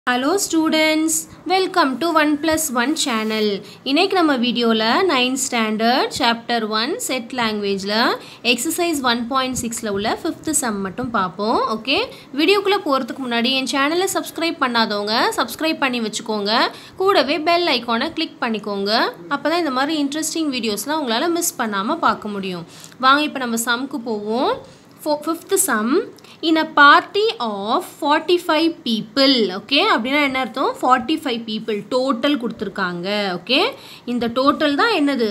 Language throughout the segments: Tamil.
hello students welcome to one plus one channel இன்னைக்கு நம்ம வீடியோவில் ninth standard chapter one set லாங்குவேஜில் எக்ஸசைஸ் ஒன் பாயிண்ட் சிக்ஸில் உள்ள ஃபிஃப்த்து சம் மட்டும் பார்ப்போம் ஓகே வீடியோக்குள்ளே போகிறதுக்கு முன்னாடி என் சேனலை சப்ஸ்கிரைப் பண்ணாதவங்க சப்ஸ்கிரைப் பண்ணி வச்சுக்கோங்க கூடவே பெல் ஐக்கானை கிளிக் பண்ணிக்கோங்க அப்போ தான் இந்த மாதிரி இன்ட்ரெஸ்டிங் வீடியோஸ்லாம் உங்களால் மிஸ் பண்ணாமல் பார்க்க முடியும் வாங்க இப்போ நம்ம சம்க்கு போவோம் for fifth sum in a party of forty five people okay அப்படின்னா என்ன அர்த்தம் ஃபார்ட்டி ஃபைவ் பீப்புள் டோட்டல் கொடுத்துருக்காங்க ஓகே இந்த டோட்டல் தான் என்னது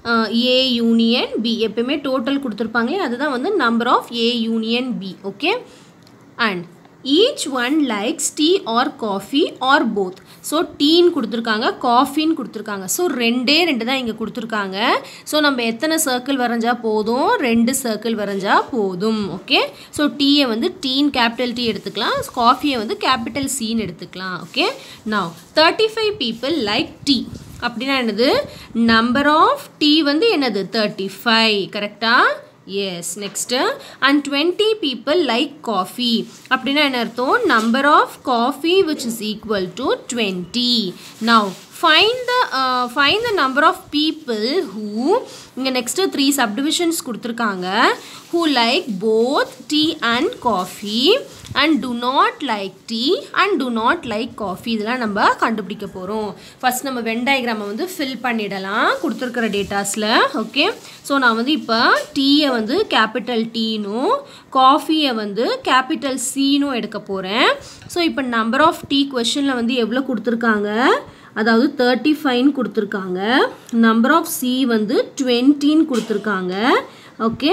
ஏ யூனியன் பி எப்பயுமே டோட்டல் கொடுத்துருப்பாங்களே அதுதான் வந்து number of A union B okay and each one likes tea or coffee or both so டீன்னு கொடுத்துருக்காங்க காஃபின்னு கொடுத்துருக்காங்க ஸோ ரெண்டே ரெண்டு தான் இங்கே கொடுத்துருக்காங்க ஸோ நம்ம எத்தனை சர்க்கிள் வரைஞ்சா போதும் ரெண்டு சர்க்கிள் வரைஞ்சா போதும் ஓகே ஸோ டீயை வந்து டீன் கேபிட்டல் டீ எடுத்துக்கலாம் காஃபியை வந்து கேபிட்டல் சின்னு எடுத்துக்கலாம் ஓகே நான் thirty five people like tea அப்படின்னா என்னது நம்பர் ஆஃப் டீ வந்து என்னது தேர்ட்டி ஃபைவ் கரெக்டாக yes next and twenty people like coffee அப்படின்னா என்ன அர்த்தம் number of coffee which is equal to twenty now find the find the number of people who இங்கே நெக்ஸ்ட்டு த்ரீ சப்டிவிஷன்ஸ் கொடுத்துருக்காங்க who like both tea and coffee and do not like tea and do not like coffee இதெல்லாம் நம்ம கண்டுபிடிக்க போகிறோம் ஃபஸ்ட் நம்ம வென் டயக்ராமை வந்து ஃபில் பண்ணிடலாம் கொடுத்துருக்கிற டேட்டாஸில் ஓகே ஸோ நான் வந்து இப்போ டீயை வந்து கேபிட்டல் டீனும் காஃபியை வந்து கேபிட்டல் சீனும் எடுக்க போகிறேன் ஸோ இப்போ நம்பர் ஆஃப் டீ கொஷனில் வந்து எவ்வளோ கொடுத்துருக்காங்க அதாவது தேர்ட்டி ஃபைவ்னு கொடுத்துருக்காங்க நம்பர் ஆஃப் சி வந்து டுவெண்ட்டின்னு கொடுத்துருக்காங்க ஓகே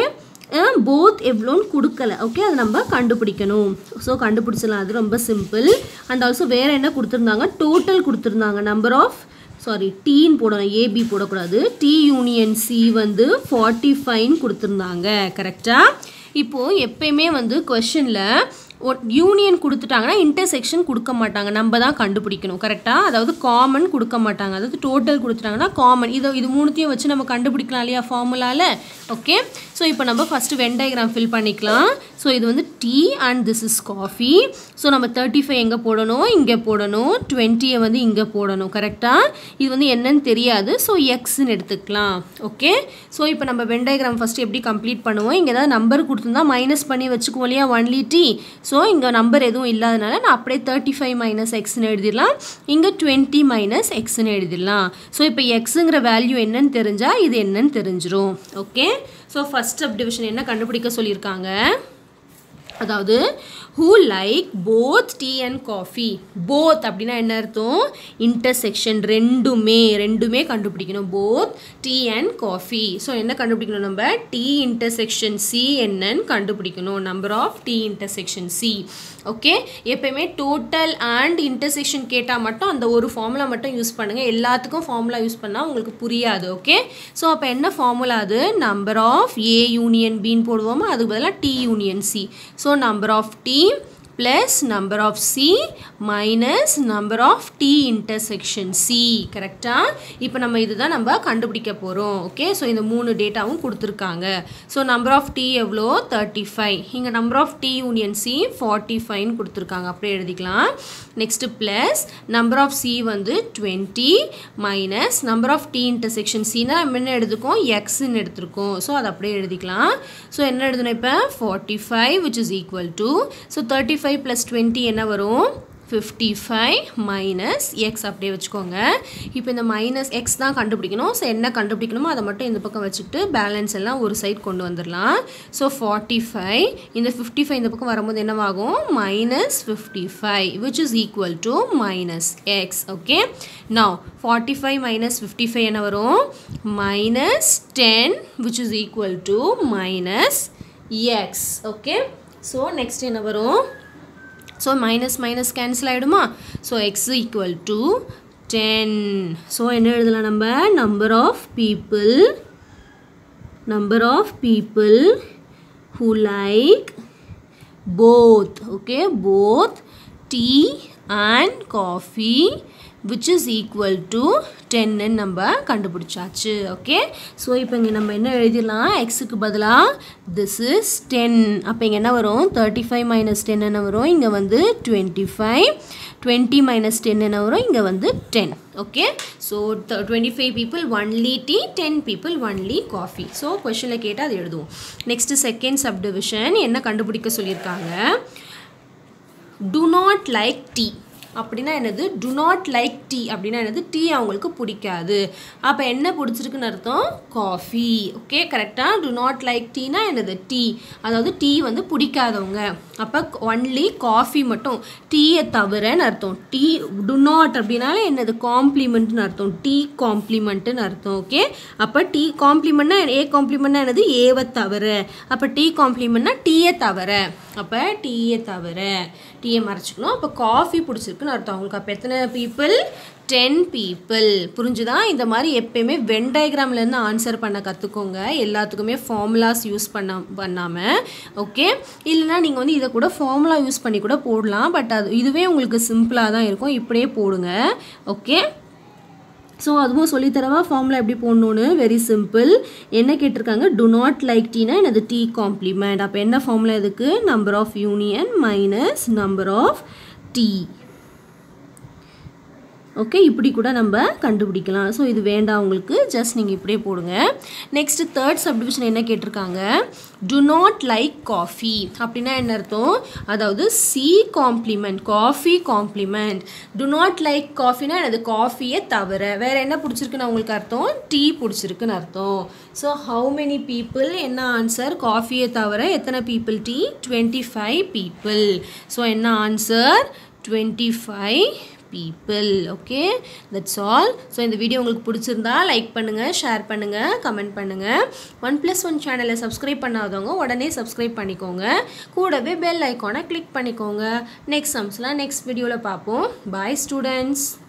போத் எவ்வளோன்னு கொடுக்கல ஓகே அதை நம்ம கண்டுபிடிக்கணும் ஸோ கண்டுபிடிச்சலாம் அது ரொம்ப சிம்பிள் அண்ட் ஆல்சோ வேறு என்ன கொடுத்துருந்தாங்க டோட்டல் கொடுத்துருந்தாங்க நம்பர் ஆஃப் சாரி டீன்னு போடணும் ஏபி போடக்கூடாது டி யூனியன் சி வந்து ஃபார்ட்டி ஃபைவ்னு கொடுத்துருந்தாங்க கரெக்டாக இப்போது எப்பயுமே வந்து கொஷனில் யூனியன் கொடுத்துட்டாங்கன்னா இன்டர்செக்ஷன் கொடுக்க மாட்டாங்க நம்ம தான் கண்டுபிடிக்கணும் கரெக்டாக அதாவது காமன் கொடுக்க மாட்டாங்க அதாவது டோட்டல் கொடுத்துட்டாங்கன்னா காமன் இதை இது மூணுத்தையும் வச்சு நம்ம கண்டுபிடிக்கலாம் இல்லையா ஃபார்முலாவில் ஓகே ஸோ இப்போ நம்ம ஃபஸ்ட்டு வென் டயக்ராம் ஃபில் பண்ணிக்கலாம் ஸோ இது வந்து tea and this is coffee so நம்ம தேர்ட்டி ஃபைவ் எங்கே போடணும் இங்கே போடணும் டுவெண்ட்டியை வந்து இங்கே போடணும் கரெக்டாக இது வந்து என்னன்னு தெரியாது ஸோ எக்ஸ்ன்னு எடுத்துக்கலாம் ஓகே ஸோ இப்போ நம்ம வென் டயக்ராம் ஃபஸ்ட்டு எப்படி கம்ப்ளீட் பண்ணுவோம் இங்கே ஏதாவது நம்பர் கொடுத்துருந்தா மைனஸ் பண்ணி வச்சுக்குவோம் இல்லையா ஒன்லி டி ஸோ இங்கே நம்பர் எதுவும் இல்லாதனால நான் அப்படியே தேர்ட்டி ஃபைவ் மைனஸ் எக்ஸ்னு எழுதிடலாம் இங்கே டுவெண்ட்டி மைனஸ் எக்ஸ்னு எழுதிடலாம் ஸோ இப்போ எக்ஸுங்கிற வேல்யூ என்னன்னு தெரிஞ்சால் இது என்னன்னு தெரிஞ்சிரும் okay so first subdivision என்ன கண்டுபிடிக்க சொல்லியிருக்காங்க அதாவது who like both tea and coffee both அப்படின்னா என்ன அர்த்தம் இன்டர்செக்ஷன் ரெண்டுமே ரெண்டுமே கண்டுபிடிக்கணும் both tea and coffee so என்ன கண்டுபிடிக்கணும் நம்ம டீ இன்டர்செக்ஷன் சி என்னன்னு கண்டுபிடிக்கணும் number of T intersection C okay எப்பயுமே டோட்டல் அண்ட் இன்டர்செக்ஷன் கேட்டால் மட்டும் அந்த ஒரு ஃபார்முலா மட்டும் யூஸ் பண்ணுங்கள் எல்லாத்துக்கும் ஃபார்முலா யூஸ் பண்ணால் உங்களுக்கு புரியாது ஓகே ஸோ அப்போ என்ன ஃபார்முலா அது நம்பர் ஆஃப் ஏ யூனியன் பின்னு போடுவோமா அதுக்கு பதிலாக T union C so number of T plus number of C minus number of T intersection C கரெக்டாக இப்போ நம்ம இதுதான் நம்ம கண்டுபிடிக்க போகிறோம் ஓகே ஸோ இந்த மூணு டேட்டாவும் கொடுத்துருக்காங்க ஸோ நம்பர் ஆஃப் டி எவ்வளோ தேர்ட்டி ஃபைவ் இங்கே number of T union C forty ஃபைவ்னு கொடுத்துருக்காங்க அப்படியே எழுதிக்கலாம் next plus number of C வந்து twenty minus number of T intersection சினா நம்ம என்ன எடுத்துக்கோம் எக்ஸ்ன்னு எடுத்திருக்கோம் ஸோ அதை அப்படியே எழுதிக்கலாம் ஸோ என்ன எழுதணும் இப்போ forty five which is equal to so thirty five plus twenty என்ன வரும் ஃபிஃப்டி ஃபைவ் மைனஸ் எக்ஸ் அப்படியே வச்சுக்கோங்க இப்போ இந்த மைனஸ் எக்ஸ் தான் கண்டுபிடிக்கணும் ஸோ என்ன கண்டுபிடிக்கணுமோ அதை மட்டும் இந்த பக்கம் வச்சுக்கிட்டு பேலன்ஸ் எல்லாம் ஒரு சைட் கொண்டு வந்துடலாம் ஸோ ஃபார்ட்டி ஃபைவ் இந்த ஃபிஃப்டி ஃபைவ் இந்த பக்கம் வரும்போது என்னவாகும் minus fifty five which is equal to minus X okay now forty five minus fifty five என்ன வரும் minus ten which is equal to minus X okay so next என்ன வரும் ஸோ மைனஸ் மைனஸ் கேன்சல் ஆகிடுமா so X equal to ten so என்ன எழுதலாம் நம்ம number of people number of people who like both okay both tea and coffee which is equal to டென்னு நம்ம கண்டுபிடிச்சாச்சு ஓகே ஸோ இப்போ இங்கே நம்ம என்ன எழுதிடலாம் எக்ஸுக்கு பதிலாக திஸ் இஸ் டென் அப்போ இங்கே என்ன வரும் தேர்ட்டி ஃபைவ் மைனஸ் டென் என்ன வரும் இங்கே வந்து twenty five twenty minus ten என்ன வரும் இங்கே வந்து ten okay so twenty five people only tea ten people only coffee so கொஷனில் கேட்டால் அது எழுதுவோம் நெக்ஸ்ட்டு செகண்ட் சப்டிவிஷன் என்ன கண்டுபிடிக்க சொல்லியிருக்காங்க டு நாட் லைக் டீ அப்படின்னா என்னது டு நாட் லைக் டீ அப்படின்னா என்னது டீ அவங்களுக்கு பிடிக்காது அப்போ என்ன பிடிச்சிருக்குன்னு அர்த்தம் காஃபி ஓகே கரெக்டாக டு நாட் லைக் டீனா என்னது டீ அதாவது டீ வந்து பிடிக்காதவங்க அப்போ ஒன்லி காஃபி மட்டும் டீயை தவிரன்னு அர்த்தம் டீ டு நாட் அப்படின்னாலே என்னது காம்ப்ளிமெண்ட்னு அர்த்தம் டீ காம்ப்ளிமெண்ட்டுன்னு அர்த்தம் ஓகே அப்போ டீ காம்ப்ளிமெண்ட்னா ஏ காம்ப்ளிமெண்ட்னா என்னது ஏவை தவிர அப்போ டீ காம்ப்ளிமெண்ட்னா டீயை தவிர அப்போ டீயை தவிர டீயை மறைச்சிக்கணும் அப்போ காஃபி பிடிச்சிருக்குன்னு அர்த்தம் அவங்களுக்கு அப்போ எத்தனை பீப்புள் டென் பீப்புள் புரிஞ்சுதா இந்த மாதிரி எப்பயுமே வென் டயக்ராம்லேருந்து ஆன்சர் பண்ண கற்றுக்கோங்க எல்லாத்துக்குமே ஃபார்முலாஸ் யூஸ் பண்ண பண்ணாமல் ஓகே இல்லைனா நீங்கள் வந்து இதை கூட ஃபார்முலா யூஸ் பண்ணி கூட போடலாம் பட் அது இதுவே உங்களுக்கு சிம்பிளாக தான் இருக்கும் இப்படியே போடுங்க ஓகே ஸோ அதுவும் சொல்லித்தரவா ஃபார்முலா எப்படி போடணுன்னு வெரி சிம்பிள் என்ன கேட்டிருக்காங்க டு நாட் லைக் டீனா எனது டீ காம்ப்ளிமெண்ட் அப்போ என்ன ஃபார்முலா இதுக்கு number of union minus number of T okay இப்படி கூட நம்ம கண்டுபிடிக்கலாம் ஸோ இது வேண்டாம் உங்களுக்கு ஜஸ்ட் நீங்கள் இப்படியே போடுங்க நெக்ஸ்ட் தேர்ட் சப்டிவிஷன் என்ன கேட்டிருக்காங்க டு நாட் லைக் காஃபி அப்படின்னா என்ன அர்த்தம் அதாவது C complement coffee complement do not like காஃபினா எனது காஃபியை தவிர வேறு என்ன பிடிச்சிருக்குன்னு உங்களுக்கு அர்த்தம் டீ பிடிச்சிருக்குன்னு அர்த்தம் ஸோ ஹவு மெனி பீப்புள் என்ன ஆன்சர் காஃபியை தவிர எத்தனை people tea twenty five people so என்ன answer twenty five people okay that's all so இந்த வீடியோ உங்களுக்கு பிடிச்சிருந்தா லைக் பண்ணுங்கள் ஷேர் பண்ணுங்கள் கமெண்ட் பண்ணுங்கள் ஒன் ப்ளஸ் ஒன் சேனலை சப்ஸ்கிரைப் பண்ணாதவங்க உடனே சப்ஸ்கிரைப் பண்ணிக்கோங்க கூடவே பெல் ஐக்கானை கிளிக் பண்ணிக்கோங்க நெக்ஸ்ட் சம்ஸ்லாம் நெக்ஸ்ட் வீடியோவில் பார்ப்போம் பாய் ஸ்டூடெண்ட்ஸ்